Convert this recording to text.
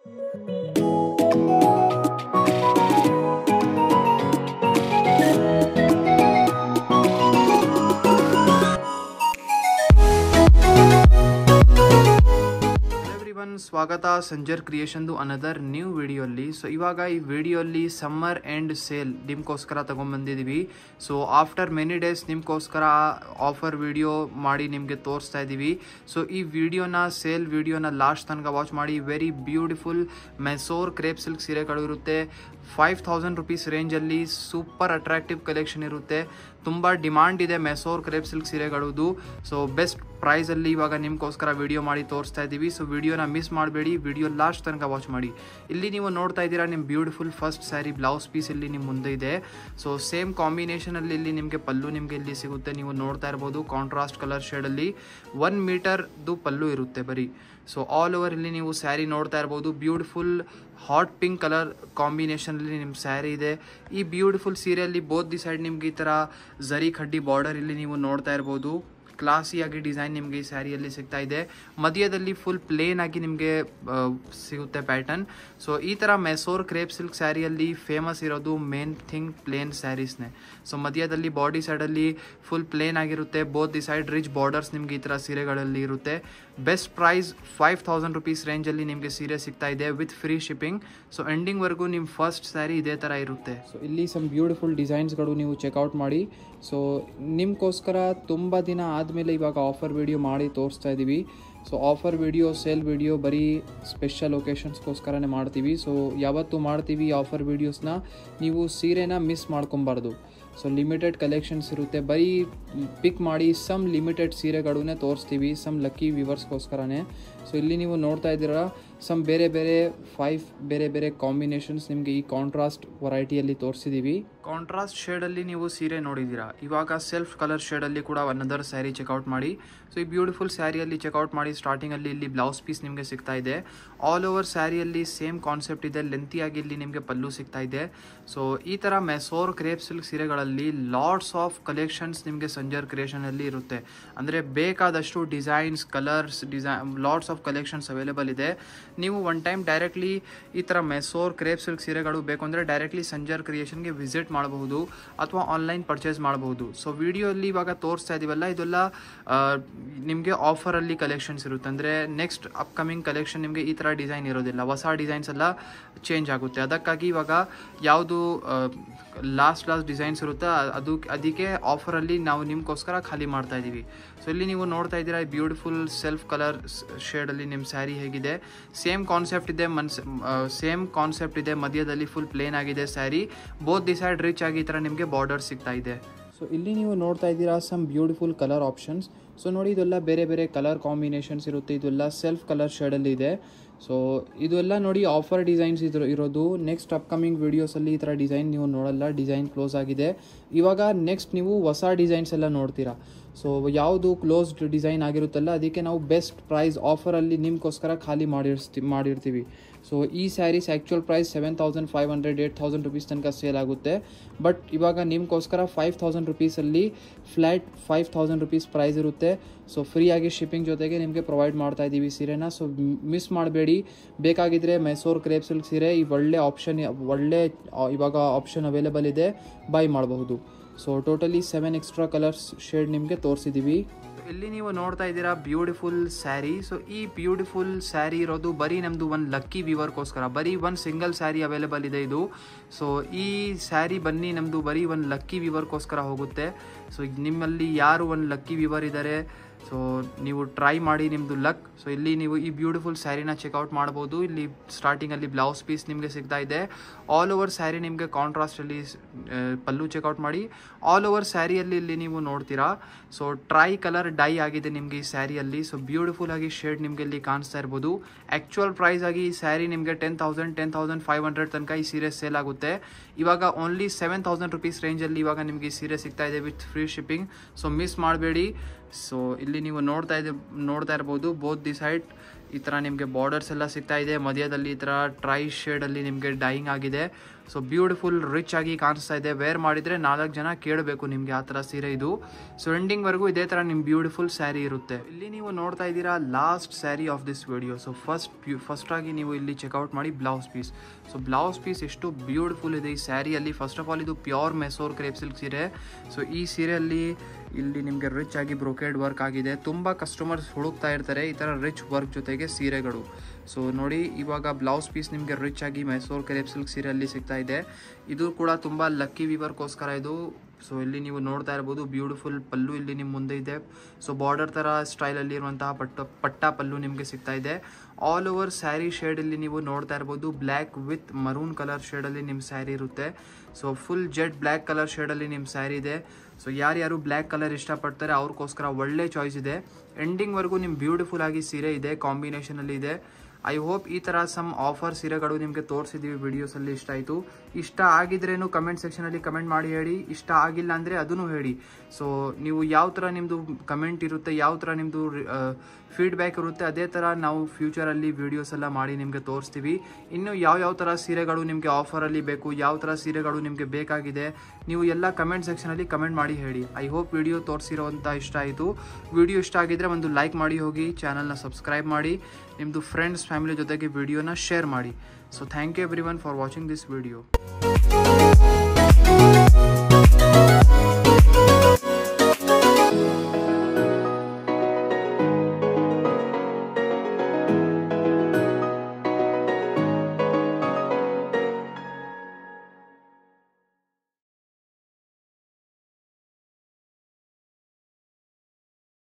everyone ಸ್ವಾಗತ ಸಂಜರ್ ಕ್ರಿಯೇಷನ್ದು another new ವಿಡಿಯೋಲ್ಲಿ ಸೊ ಇವಾಗ ಈ ವಿಡಿಯೋಲ್ಲಿ ಸಮ್ಮರ್ ಎಂಡ್ ಸೇಲ್ ನಿಮ್ಗೋಸ್ಕರ ತೊಗೊಂಬಂದಿದ್ದೀವಿ ಸೊ ಆಫ್ಟರ್ ಮೆನಿ ಡೇಸ್ ನಿಮ್ಗೋಸ್ಕರ ಆಫರ್ ವಿಡಿಯೋ ಮಾಡಿ ನಿಮಗೆ ತೋರಿಸ್ತಾ ಇದ್ದೀವಿ ಸೊ ಈ ವಿಡಿಯೋನ ಸೇಲ್ ವಿಡಿಯೋನ ಲಾಸ್ಟ್ ತನಕ ವಾಚ್ ಮಾಡಿ very beautiful Mysore crepe silk ಸೀರೆಗಳು ಇರುತ್ತೆ ಫೈವ್ ಥೌಸಂಡ್ ರುಪೀಸ್ ರೇಂಜಲ್ಲಿ ಸೂಪರ್ ಅಟ್ರಾಕ್ಟಿವ್ ಕಲೆಕ್ಷನ್ ಇರುತ್ತೆ ತುಂಬ ಡಿಮಾಂಡ್ ಇದೆ ಮೆಸೋರ್ ಕ್ರೇಪ್ ಸಿಲ್ಕ್ ಸೀರೆಗಳದು ಸೊ ಬೆಸ್ಟ್ ಪ್ರೈಸಲ್ಲಿ ಇವಾಗ ನಿಮ್ಗೋಸ್ಕರ ವಿಡಿಯೋ ಮಾಡಿ ತೋರಿಸ್ತಾ ಇದ್ದೀವಿ ಸೊ ವಿಡಿಯೋನ ಮಿಸ್ ಮಾಡಬೇಡಿ ವಿಡಿಯೋ ಲಾಸ್ಟ್ ತನಕ ವಾಚ್ ಮಾಡಿ ಇಲ್ಲಿ ನೀವು ನೋಡ್ತಾ ಇದ್ದೀರಾ ನಿಮ್ಮ beautiful first sari blouse piece ಇಲ್ಲಿ ನಿಮ್ಮ ಮುಂದೆ ಇದೆ ಸೊ ಸೇಮ್ ಕಾಂಬಿನೇಷನಲ್ಲಿ ಇಲ್ಲಿ ನಿಮಗೆ ಪಲ್ಲು ನಿಮಗೆ ಇಲ್ಲಿ ಸಿಗುತ್ತೆ ನೀವು ನೋಡ್ತಾ ಇರ್ಬೋದು ಕಾಂಟ್ರಾಸ್ಟ್ ಕಲರ್ ಶೇಡಲ್ಲಿ ಒನ್ ಮೀಟರ್ದು ಪಲ್ಲು ಇರುತ್ತೆ ಬರೀ ಸೊ ಆಲ್ ಓವರ್ ಇಲ್ಲಿ ನೀವು ಸ್ಯಾರಿ ನೋಡ್ತಾ ಇರ್ಬೋದು ಬ್ಯೂಟಿಫುಲ್ ಹಾಟ್ ಪಿಂಕ್ ಕಲರ್ ಕಾಂಬಿನೇಷನಲ್ಲಿ ನಿಮ್ಮ ಸ್ಯಾರಿ ಇದೆ ಈ ಬ್ಯೂಟಿಫುಲ್ ಸೀರೆಯಲ್ಲಿ ಬೋತ್ ದಿ ಸೈಡ್ ನಿಮ್ಗೆ ಈ ಥರ ಝರಿ ಖಡ್ಡಿ ಬಾರ್ಡರ್ ಇಲ್ಲಿ ನೀವು ನೋಡ್ತಾ ಇರ್ಬೋದು ಕ್ಲಾಸಿಯಾಗಿ ಡಿಸೈನ್ ನಿಮಗೆ ಈ ಸ್ಯಾರಿಯಲ್ಲಿ ಸಿಗ್ತಾ ಇದೆ ಮಧ್ಯದಲ್ಲಿ ಫುಲ್ ಪ್ಲೇನ್ ಆಗಿ ನಿಮಗೆ ಸಿಗುತ್ತೆ ಪ್ಯಾಟರ್ನ್ ಸೊ ಈ ಥರ ಮೆಸೋರ್ ಕ್ರೇಪ್ ಸಿಲ್ಕ್ ಸ್ಯಾರಿಯಲ್ಲಿ ಫೇಮಸ್ ಇರೋದು ಮೇನ್ ಥಿಂಗ್ ಪ್ಲೇನ್ ಸ್ಯಾರೀಸ್ನೇ ಸೊ ಮಧ್ಯದಲ್ಲಿ ಬಾಡಿ ಸೈಡಲ್ಲಿ ಫುಲ್ ಪ್ಲೇನ್ ಆಗಿರುತ್ತೆ both the side rich borders ನಿಮಗೆ ಈ ಥರ ಸೀರೆಗಳಲ್ಲಿ ಇರುತ್ತೆ best price five thousand rupees ರೇಂಜಲ್ಲಿ ನಿಮಗೆ ಸೀರೆ ಸಿಗ್ತಾ ಇದೆ ವಿತ್ ಫ್ರೀ ಶಿಪ್ಪಿಂಗ್ ಸೊ ಎಂಡಿಂಗ್ವರೆಗೂ ನಿಮ್ಮ ಫಸ್ಟ್ ಸ್ಯಾರಿ ಇದೇ ಥರ ಇರುತ್ತೆ ಸೊ ಇಲ್ಲಿ ಸಮ್ ಬ್ಯೂಟಿಫುಲ್ ಡಿಸೈನ್ಸ್ಗಳು ನೀವು ಚೆಕ್ಔಟ್ ಮಾಡಿ ಸೊ ನಿಮಗೋಸ್ಕರ ತುಂಬ ದಿನ ಆದಮೇಲೆ ಇವಾಗ ಆಫರ್ ವಿಡಿಯೋ ಮಾಡಿ ತೋರಿಸ್ತಾ ಇದ್ದೀವಿ so offer video sale video ಬರೀ ಸ್ಪೆಷಲ್ ಒಕೇಶನ್ಸ್ಗೋಸ್ಕರನೇ ಮಾಡ್ತೀವಿ ಸೊ ಯಾವತ್ತು ಮಾಡ್ತೀವಿ ಆಫರ್ ವೀಡಿಯೋಸ್ನ ನೀವು ಸೀರೆನ ಮಿಸ್ ಮಾಡ್ಕೊಬಾರ್ದು ಸೊ ಲಿಮಿಟೆಡ್ ಕಲೆಕ್ಷನ್ಸ್ ಇರುತ್ತೆ ಬರೀ ಪಿಕ್ ಮಾಡಿ ಸಮ್ ಲಿಮಿಟೆಡ್ ಸೀರೆಗಳನ್ನೇ ತೋರಿಸ್ತೀವಿ ಸಮ್ ಲಕ್ಕಿ ವ್ಯೂವರ್ಸ್ಗೋಸ್ಕರನೇ ಸೊ ಇಲ್ಲಿ ನೀವು ನೋಡ್ತಾ ಇದ್ದೀರಾ ಸಮ್ ಬೇರೆ ಬೇರೆ ಫೈವ್ ಬೇರೆ ಬೇರೆ ಕಾಂಬಿನೇಷನ್ಸ್ ನಿಮಗೆ ಈ ಕಾಂಟ್ರಾಸ್ಟ್ ವೆರೈಟಿಯಲ್ಲಿ ತೋರಿಸಿದ್ದೀವಿ ಕಾಂಟ್ರಾಸ್ಟ್ ಶೇಡಲ್ಲಿ ನೀವು ಸೀರೆ ನೋಡಿದ್ದೀರಾ ಇವಾಗ ಸೆಲ್ಫ್ ಕಲರ್ ಶೇಡಲ್ಲಿ ಕೂಡ ಒನ್ನದರ್ ಸ್ಯಾರಿ ಚೆಕ್ಔಟ್ ಮಾಡಿ ಸೊ ಈ ಬ್ಯೂಟಿಫುಲ್ ಸ್ಯಾರಿಯಲ್ಲಿ ಚೆಕ್ಔಟ್ ಮಾಡಿ ಸ್ಟಾರ್ಟಿಂಗಲ್ಲಿ ಇಲ್ಲಿ ಬ್ಲೌಸ್ ಪೀಸ್ ನಿಮಗೆ ಸಿಗ್ತಾ ಇದೆ ಆಲ್ ಓವರ್ ಸ್ಯಾರಿಯಲ್ಲಿ ಸೇಮ್ ಕಾನ್ಸೆಪ್ಟ್ ಇದೆ ಲೆಂತಿಯಾಗಿ ಇಲ್ಲಿ ನಿಮಗೆ ಪಲ್ಲು ಸಿಗ್ತಾ ಇದೆ ಸೊ ಈ ಥರ ಮೆಸೋರ್ ಕ್ರೇಪ್ ಸಿಲ್ಕ್ ಸೀರೆಗಳಲ್ಲಿ ಲಾಟ್ಸ್ ಆಫ್ ಕಲೆಕ್ಷನ್ಸ್ ನಿಮಗೆ ಸಂಜರ್ ಕ್ರಿಯೇಷನಲ್ಲಿ ಇರುತ್ತೆ ಅಂದರೆ ಬೇಕಾದಷ್ಟು designs colours design lots of collections available ಇದೆ ನೀವು ಒನ್ ಟೈಮ್ ಡೈರೆಕ್ಟ್ಲಿ ಈ ಥರ ಮೆಸೋರ್ ಕ್ರೇಪ್ ಸಿಲ್ಕ್ ಸೀರೆಗಳು ಬೇಕು ಅಂದರೆ ಡೈರೆಕ್ಟ್ಲಿ ಸಂಜರ್ ಕ್ರಿಯೇಷನ್ಗೆ ವಿಸಿಟ್ ಮಾಡಬಹುದು ಅಥವಾ ಆನ್ಲೈನ್ ಪರ್ಚೇಸ್ ಮಾಡಬಹುದು ಸೊ ವಿಡಿಯೋಲ್ಲಿ ಇವಾಗ ತೋರಿಸ್ತಾ ಇದೀವಲ್ಲ ಇದೆಲ್ಲ ನಿಮಗೆ ಆಫರಲ್ಲಿ ಕಲೆಕ್ಷನ್ಸ್ ಇರುತ್ತೆ ಅಂದರೆ ನೆಕ್ಸ್ಟ್ ಅಪ್ಕಮಿಂಗ್ ಕಲೆಕ್ಷನ್ ನಿಮಗೆ ಈ ಥರ ಡಿಸೈನ್ ಇರೋದಿಲ್ಲ ಹೊಸ ಡಿಸೈನ್ಸ್ ಎಲ್ಲ ಚೇಂಜ್ ಆಗುತ್ತೆ ಅದಕ್ಕಾಗಿ ಇವಾಗ ಯಾವುದು ಲಾಸ್ಟ್ ಲಾಸ್ಟ್ ಡಿಸೈನ್ಸ್ ಇರುತ್ತೆ ಅದು ಅದಕ್ಕೆ ಆಫರಲ್ಲಿ ನಾವು ನಿಮಗೋಸ್ಕರ ಖಾಲಿ ಮಾಡ್ತಾ ಇದ್ದೀವಿ ಸೊ ಇಲ್ಲಿ ನೀವು ನೋಡ್ತಾ ಇದ್ದೀರಾ ಬ್ಯೂಟಿಫುಲ್ ಸೆಲ್ಫ್ ಕಲರ್ ಶೇಡಲ್ಲಿ ನಿಮ್ಮ ಸ್ಯಾರಿ ಹೇಗಿದೆ ಸೇಮ್ ಕಾನ್ಸೆಪ್ಟ್ ಇದೆ ಮನ್ಸ್ ಸೇಮ್ ಕಾನ್ಸೆಪ್ಟ್ ಇದೆ ಮಧ್ಯದಲ್ಲಿ ಫುಲ್ ಪ್ಲೇನ್ ಆಗಿದೆ sari both the side rich ಆಗಿ ಈ ಥರ ನಿಮಗೆ ಬಾರ್ಡರ್ ಸಿಗ್ತಾ ಇದೆ ಸೊ ಇಲ್ಲಿ ನೀವು ನೋಡ್ತಾ ಇದ್ದೀರಾ some beautiful colour options so ನೋಡಿ ಇದೆಲ್ಲ ಬೇರೆ ಬೇರೆ ಕಲರ್ ಕಾಂಬಿನೇಷನ್ಸ್ ಇರುತ್ತೆ ಇದೆಲ್ಲ ಸೆಲ್ಫ್ ಕಲರ್ ಶೇಡಲ್ಲಿ ಇದೆ ಸೊ ಇದೆಲ್ಲ ನೋಡಿ ಆಫರ್ ಡಿಸೈನ್ಸ್ ಇದ್ರ ಇರೋದು ನೆಕ್ಸ್ಟ್ ಅಪ್ಕಮಿಂಗ್ ವೀಡಿಯೋಸಲ್ಲಿ ಈ ಥರ ಡಿಸೈನ್ ನೀವು ನೋಡಲ್ಲ ಡಿಸೈನ್ ಕ್ಲೋಸ್ ಆಗಿದೆ ಇವಾಗ ನೆಕ್ಸ್ಟ್ ನೀವು ಹೊಸ ಡಿಸೈನ್ಸ್ ಎಲ್ಲ ನೋಡ್ತೀರಾ ಸೊ ಯಾವುದು ಕ್ಲೋಸ್ಡ್ ಡಿಸೈನ್ ಆಗಿರುತ್ತಲ್ಲ ಅದಕ್ಕೆ ನಾವು ಬೆಸ್ಟ್ ಪ್ರೈಸ್ ಆಫರಲ್ಲಿ ನಿಮ್ಗೋಸ್ಕರ ಖಾಲಿ ಮಾಡಿರ್ಸ್ತಿ ಮಾಡಿರ್ತೀವಿ ಸೊ ಈ saris actual price seven thousand five hundred eight thousand rupees ತನಕ ಸೇಲ್ ಆಗುತ್ತೆ ಬಟ್ ಇವಾಗ ನಿಮ್ಗೋಸ್ಕರ ಫೈವ್ ತೌಸಂಡ್ ರುಪೀಸಲ್ಲಿ flat five thousand rupees price ಇರುತ್ತೆ ಸೊ ಫ್ರೀಯಾಗಿ ಶಿಪ್ಪಿಂಗ್ ಜೊತೆಗೆ ನಿಮಗೆ ಪ್ರೊವೈಡ್ ಮಾಡ್ತಾ ಇದ್ದೀವಿ ಸೀರೆನ ಸೊ ಮಿಸ್ ಮಾಡಬೇಡಿ ಬೇಕಾಗಿದ್ದರೆ ಮೈಸೂರು ಕ್ರೇಪ್ ಸಿಲ್ಕ್ ಸೀರೆ ಈ ಒಳ್ಳೆ ಆಪ್ಷನ್ ಒಳ್ಳೆ ಇವಾಗ ಆಪ್ಷನ್ ಅವೈಲೇಬಲ್ ಇದೆ ಬೈ ಮಾಡಬಹುದು so totally seven extra colours shade ನಿಮಗೆ ತೋರಿಸಿದ್ದೀವಿ ಇಲ್ಲಿ ನೀವು ನೋಡ್ತಾ ಇದ್ದೀರಾ ಬ್ಯೂಟಿಫುಲ್ ಸ್ಯಾರಿ ಸೊ ಈ ಬ್ಯೂಟಿಫುಲ್ ಸ್ಯಾರಿ ಇರೋದು ಬರೀ ನಮ್ಮದು ಒಂದು ಲಕ್ಕಿ ವಿವರ್ಗೋಸ್ಕರ ಬರೀ ಒಂದು ಸಿಂಗಲ್ ಸ್ಯಾರಿ ಅವೈಲೇಬಲ್ ಇದೆ ಇದು ಸೊ ಈ ಸ್ಯಾರಿ ಬನ್ನಿ ನಮ್ಮದು ಬರೀ ಒಂದು ಲಕ್ಕಿ ವಿವರ್ಗೋಸ್ಕರ ಹೋಗುತ್ತೆ ಸೊ ನಿಮ್ಮಲ್ಲಿ ಯಾರು ಒಂದು ಲಕ್ಕಿ ವಿವರ್ ಇದ್ದಾರೆ ಸೊ ನೀವು ಟ್ರೈ ಮಾಡಿ ನಿಮ್ಮದು ಲಕ್ ಸೊ ಇಲ್ಲಿ ನೀವು ಈ ಬ್ಯೂಟಿಫುಲ್ ಸ್ಯಾರಿನ ಚೆಕ್ಔಟ್ ಮಾಡ್ಬೋದು ಇಲ್ಲಿ ಸ್ಟಾರ್ಟಿಂಗಲ್ಲಿ ಬ್ಲೌಸ್ ಪೀಸ್ ನಿಮಗೆ ಸಿಗ್ತಾ ಇದೆ ಆಲ್ ಓವರ್ ಸ್ಯಾರಿ ನಿಮಗೆ ಕಾಂಟ್ರಾಸ್ಟಲ್ಲಿ ಪಲ್ಲು ಚೆಕ್ಔಟ್ ಮಾಡಿ ಆಲ್ ಓವರ್ ಸ್ಯಾರಿಯಲ್ಲಿ ಇಲ್ಲಿ ನೀವು ನೋಡ್ತೀರಾ ಸೊ ಟ್ರೈ ಕಲರ್ ಡೈ ಆಗಿದೆ ನಿಮಗೆ ಈ ಸ್ಯಾರಿಯಲ್ಲಿ ಸೊ ಬ್ಯೂಟಿಫುಲ್ ಆಗಿ ಶೇಡ್ ನಿಮಗೆ ಇಲ್ಲಿ ಕಾಣಿಸ್ತಾ ಇರ್ಬೋದು ಆ್ಯಕ್ಚುಯಲ್ ಪ್ರೈಸ್ ಆಗಿ ಈ ಸ್ಯಾರಿ ನಿಮಗೆ ten thousand ten thousand five hundred ತನಕ ಈ ಸೀರೆ ಸೇಲ್ ಆಗುತ್ತೆ ಇವಾಗ ಓನ್ಲಿ ಸೆವೆನ್ ತೌಸಂಡ್ ರುಪೀಸ್ ರೇಂಜಲ್ಲಿ ಇವಾಗ ನಿಮಗೆ ಈ ಸೀರೆ ಸಿಗ್ತಾ ಇದೆ with free shipping so miss ಮಾಡಬೇಡಿ ಸೊ ಇಲ್ಲಿ ನೀವು ನೋಡ್ತಾ ಇದೆ ನೋಡ್ತಾ ಇರ್ಬೋದು ಬೋತ್ ದಿ ಸೈಡ್ ಈ ಥರ ನಿಮಗೆ ಬಾರ್ಡರ್ಸ್ ಎಲ್ಲ ಸಿಗ್ತಾ ಇದೆ ಮಧ್ಯದಲ್ಲಿ ಈ ಥರ ಟ್ರೈ ಶೇಡಲ್ಲಿ ನಿಮಗೆ ಡೈಯಿಂಗ್ ಆಗಿದೆ ಸೊ ಬ್ಯೂಟಿಫುಲ್ ರಿಚ್ ಆಗಿ ಕಾಣಿಸ್ತಾ ಇದೆ ವೇರ್ ಮಾಡಿದರೆ ನಾಲ್ಕು ಜನ ಕೇಳಬೇಕು ನಿಮಗೆ ಆ ಥರ ಸೀರೆ ಇದು ಸೊ ಎಂಡಿಂಗ್ವರೆಗೂ ಇದೇ ಥರ ನಿಮ್ಮ ಬ್ಯೂಟಿಫುಲ್ ಸ್ಯಾರಿ ಇರುತ್ತೆ ಇಲ್ಲಿ ನೀವು ನೋಡ್ತಾ ಇದ್ದೀರಾ last sari of this video so first first ಆಗಿ ನೀವು ಇಲ್ಲಿ ಚೆಕ್ಔಟ್ ಮಾಡಿ blouse piece so blouse piece ಎಷ್ಟು ಬ್ಯೂಟಿಫುಲ್ ಇದೆ ಈ ಸ್ಯಾರಿಯಲ್ಲಿ ಫಸ್ಟ್ ಆಫ್ ಆಲ್ ಇದು ಪ್ಯೂರ್ ಮೆಸೋರ್ ಕ್ರೇಪ್ ಸಿಲ್ಕ್ ಸೀರೆ ಸೊ ಈ ಸೀರೆಯಲ್ಲಿ ಇಲ್ಲಿ ನಿಮಗೆ ರಿಚ್ ಆಗಿ ಬ್ರೊಕೇಡ್ ವರ್ಕ್ ಆಗಿದೆ ತುಂಬ ಕಸ್ಟಮರ್ಸ್ ಹುಡುಕ್ತಾ ಇರ್ತಾರೆ ಈ ಥರ ರಿಚ್ ವರ್ಕ್ ಜೊತೆಗೆ ಸೀರೆಗಳು ಸೊ ನೋಡಿ ಇವಾಗ ಬ್ಲೌಸ್ ಪೀಸ್ ನಿಮಗೆ ರಿಚ್ ಆಗಿ ಮೈಸೂರು ಕ್ರೇಪ್ ಸಿಲ್ಕ್ ಸೀರೆಯಲ್ಲಿ ಸಿಗ್ತಾ ಇದೆ ಇದು ಕೂಡ ತುಂಬ ಲಕ್ಕಿ ವಿವರ್ಗೋಸ್ಕರ ಇದು ಸೊ ಇಲ್ಲಿ ನೀವು ನೋಡ್ತಾ ಇರ್ಬೋದು ಬ್ಯೂಟಿಫುಲ್ ಪಲ್ಲು ಇಲ್ಲಿ ನಿಮ್ಮ ಮುಂದೆ ಇದೆ ಸೊ ಬಾರ್ಡರ್ ಥರ ಸ್ಟೈಲಲ್ಲಿ ಇರುವಂತಹ ಪಟ್ಟ ಪಟ್ಟ ಪಲ್ಲು ನಿಮಗೆ ಸಿಗ್ತಾ ಇದೆ ಆಲ್ ಓವರ್ ಸ್ಯಾರಿ ಶೇಡಲ್ಲಿ ನೀವು ನೋಡ್ತಾ ಇರ್ಬೋದು ಬ್ಲ್ಯಾಕ್ ವಿತ್ ಮರೂನ್ ಕಲರ್ ಶೇಡಲ್ಲಿ ನಿಮ್ಮ ಸ್ಯಾರಿ ಇರುತ್ತೆ so full jet black colour ಶೇಡಲ್ಲಿ ನಿಮ್ಮ ಸ್ಯಾರಿ ಇದೆ ಸೊ ಯಾರ್ಯಾರು ಬ್ಲ್ಯಾಕ್ ಕಲರ್ ಇಷ್ಟಪಡ್ತಾರೆ ಅವ್ರಿಗೋಸ್ಕರ ಒಳ್ಳೆ ಚಾಯ್ಸ್ ಇದೆ ಎಂಡಿಂಗ್ವರೆಗೂ ನಿಮ್ಮ ಬ್ಯೂಟಿಫುಲ್ ಆಗಿ ಸೀರೆ ಇದೆ ಕಾಂಬಿನೇಷನಲ್ಲಿ ಇದೆ ಐ ಹೋಪ್ ಈ ಥರ ಸಮ್ ಆಫರ್ ಸೀರೆಗಳು ನಿಮಗೆ ತೋರಿಸಿದ್ದೀವಿ ವಿಡಿಯೋಸಲ್ಲಿ ಇಷ್ಟ ಆಯಿತು ಇಷ್ಟ ಆಗಿದ್ರೇನು ಕಮೆಂಟ್ ಸೆಕ್ಷನಲ್ಲಿ ಕಮೆಂಟ್ ಮಾಡಿ ಹೇಳಿ ಇಷ್ಟ ಆಗಿಲ್ಲ ಅಂದರೆ ಅದನ್ನು ಹೇಳಿ ಸೊ ನೀವು ಯಾವ ಥರ ನಿಮ್ಮದು ಕಮೆಂಟ್ ಇರುತ್ತೆ ಯಾವ ಥರ ನಿಮ್ಮದು ಫೀಡ್ಬ್ಯಾಕ್ ಇರುತ್ತೆ ಅದೇ ಥರ ನಾವು ಫ್ಯೂಚರಲ್ಲಿ ವೀಡಿಯೋಸ್ ಎಲ್ಲ ಮಾಡಿ ನಿಮಗೆ ತೋರಿಸ್ತೀವಿ ಇನ್ನು ಯಾವ ಯಾವ ಥರ ಸೀರೆಗಳು ನಿಮಗೆ ಆಫರಲ್ಲಿ ಬೇಕು ಯಾವ ಥರ ಸೀರೆಗಳು ನಿಮಗೆ ಬೇಕಾಗಿದೆ ನೀವು ಎಲ್ಲ ಕಮೆಂಟ್ ಸೆಕ್ಷನಲ್ಲಿ ಕಮೆಂಟ್ ಮಾಡಿ ಹೇಳಿ ಐ ಹೋಪ್ ವಿಡಿಯೋ ತೋರಿಸಿರೋವಂಥ ಇಷ್ಟ ಆಯಿತು ವಿಡಿಯೋ ಇಷ್ಟ ಆಗಿದ್ದರೆ ಒಂದು ಲೈಕ್ ಮಾಡಿ ಹೋಗಿ ಚಾನಲ್ನ ಸಬ್ಸ್ಕ್ರೈಬ್ ಮಾಡಿ ನಿಮ್ಮದು ಫ್ರೆಂಡ್ಸ್ ಫ್ಯಾಮಿಲಿ ಜೊತೆಗೆ ವಿಡಿಯೋನ ಶೇರ್ ಮಾಡಿ so thank you everyone for watching this video